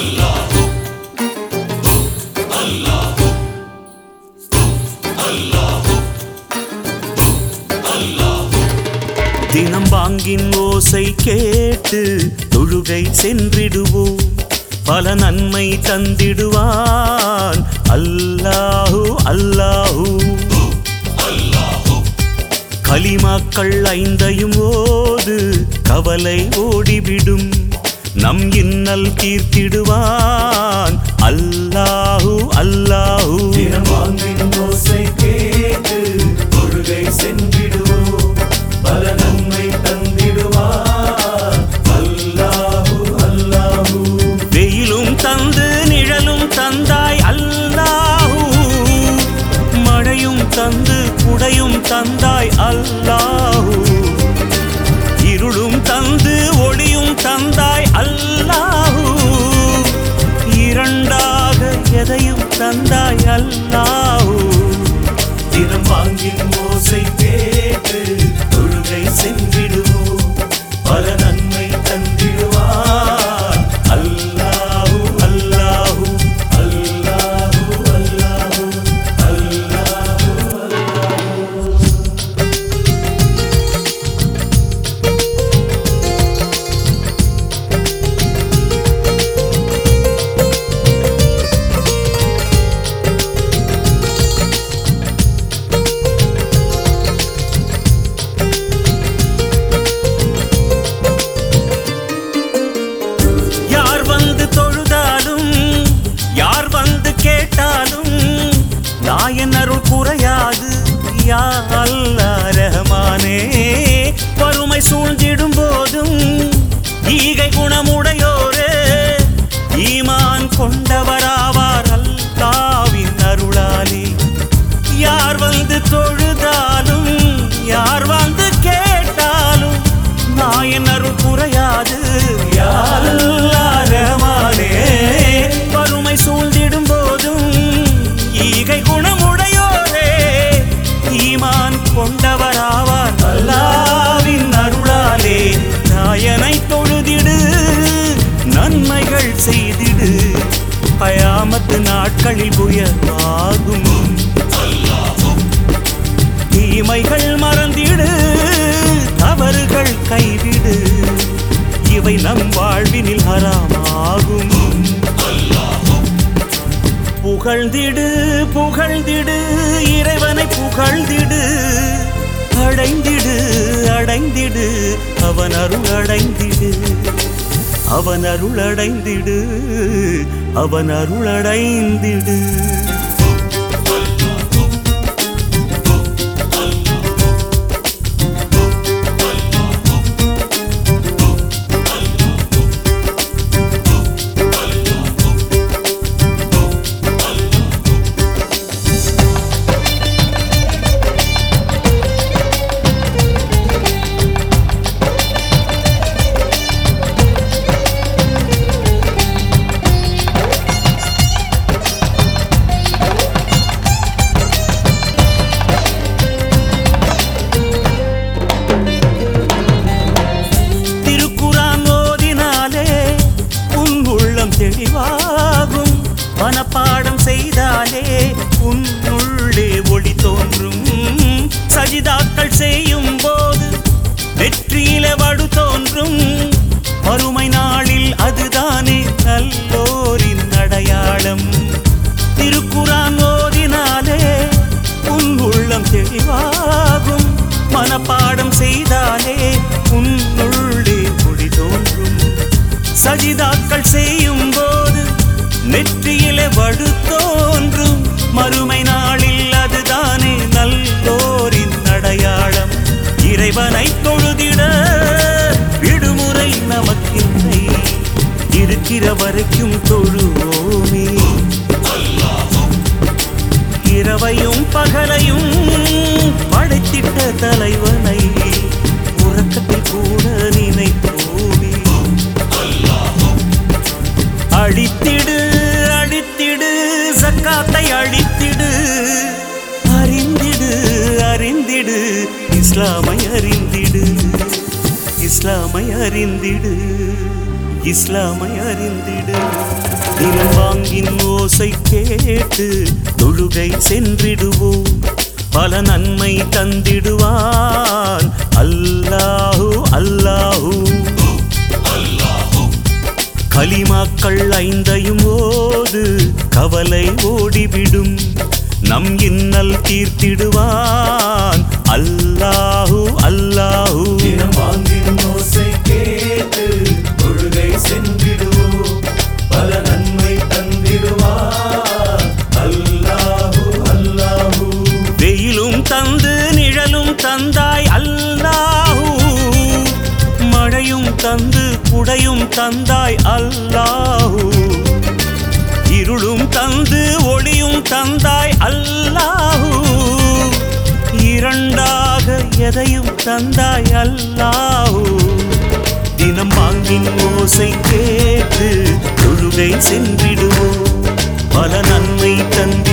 தினம் பாங்கின் ஓசை கேட்டு தொழுகை சென்றிடுவோம் பல நன்மை தந்திடுவான் அல்லாஹு அல்லாஹு கலிமாக்கள் ஐந்தையும் ஓது கவலை ஓடிவிடும் நம் இன்னல் தீர்த்திடுவான் அல்லாஹு அல்லாஹு வாங்கிடும் ஓசை கேட்டு தொழுகை சென்றிடுவோம் பல நன்மை தந்திடுவார் அல்லாஹு அல்லாஹு வெயிலும் தந்து நிழலும் தந்தாய் அல்லாஹூ மழையும் தந்து குடையும் தந்தாய் அல்லாஹூ இருளும் தந்து ஒளியும் தந்தாய் அல்லாஹூ இரண்டாக எதையும் தந்தாய் அல்லாஹூ தினம் வாங்கின் ஓசை கேட்டு தொழுகை சென்றிடுவோம் பல நன்மை தந்திடுவார் அல்லாஹு அல்லாஹு அல்லாஹு அல்லாஹு அல்லாஹு யார் வந்து தொழுதாலும் யார் வந்து கேட்டாலும் நாயன் அருள் குறையாது யா அல்லா ரஹ்மானே வறுமை சூழ்ந்திடும் போதும் ஈகை குணமுடையோரே ஈமான் கொண்டவராவார் அல்லாவின் அருளாலே யார் வந்து தொழுதாலும் யார் வந்து கேட்டாலும் நாயன் அருள் குறையாது யா அல்லாஹ் ரஹ்மானே வறுமை சூழ்ந்திடும் போதும் ஈகை குணமுடையோரே ஈமான் கொண்டவராவார் அல்லாவின் அருளாலே நாயனை தொழுதிடு நன்மைகள் செய்திடு கயாமத்து நாட்களில் உயர்வாகும் தீமைகள் மறந்திடு தவறுகள் கைவிடு இவை நம் வாழ்வினில் ஹராமாகும் புகழ்ந்திடு புகழ்ந்திடு இறைவனை புகழ்ந்திடு அடைந்திடு அடைந்திடு அவன் அருள் அடைந்திடு அவன் அருள் அடைந்திடு அவன் அருள் அடைந்திடு திருக்குறான் ஓதினாலே உன் உள்ளம் தெளிவாகும் மனப்பாடம் செய்தாலே உன் உள்ளே ஒளி தோன்றும் சஜிதாக்கள் செய்யும் போது வெற்றியில வடு தோன்றும் மறுமை நாளில் அதுதானே நல்லோரின் அடையாளம் திருக்குறான் ஓதினாலே உன் உள்ளம் தெளிவாகும் மனப்பாடம் செய்தாலே உன்னுள்ளே ஒளி தோன்றும் சஜிதாக்கள் செய்யும் போது நெற்றியிலே வடு தோன்றும் மறுமை நாளில் அதுதானே நல்லோரின் அடையாளம் இறைவனை தொழுதிட விடுமுறை நமக்கில்லை இருக்கிற வரைக்கும் தொழுவோமே இரவையும் பகலையும் படைத்திட்ட தலைவனை உறக்கத்தில் கூட நினைப்போமே அழித்திடு அழித்திடு சக்காத்தை அழித்திடு அறிந்திடு அறிந்திடு இஸ்லாமை அறிந்திடு இஸ்லாமை அறிந்திடு இஸ்லாமை அறிந்திடு தினம் வாங்கின் ஓசை கேட்டு தொழுகை சென்றிடுவோம் பல நன்மை தந்திடுவான் அல்லாஹு அல்லாஹூ கலிமாக்கள் ஐந்தையும் ஓது கவலை ஓடிவிடும் நம் இன்னல் தீர்த்திடுவான் அல்லாஹு அல்லாஹு தினம் வாங்கின் ஓசை கேட்டு தொழுகை சென்றிடுவோம் பல நன்மை தந்திடுவார் அல்லாஹு அல்லாஹு வெயிலும் தந்து நிழலும் தந்தாய் அல்லாஹு மழையும் தந்து குடையும் தந்தாய் அல்லாஹு இருளும் தந்து ஒளியும் தந்தாய் அல்லாஹு இரண்டாக எதையும் தந்தாய் அல்லாஹு தினம் வாங்கின் ஓசை கேட்டு தொழுகை சென்றிடுவோம் பல நன்மை தந்தி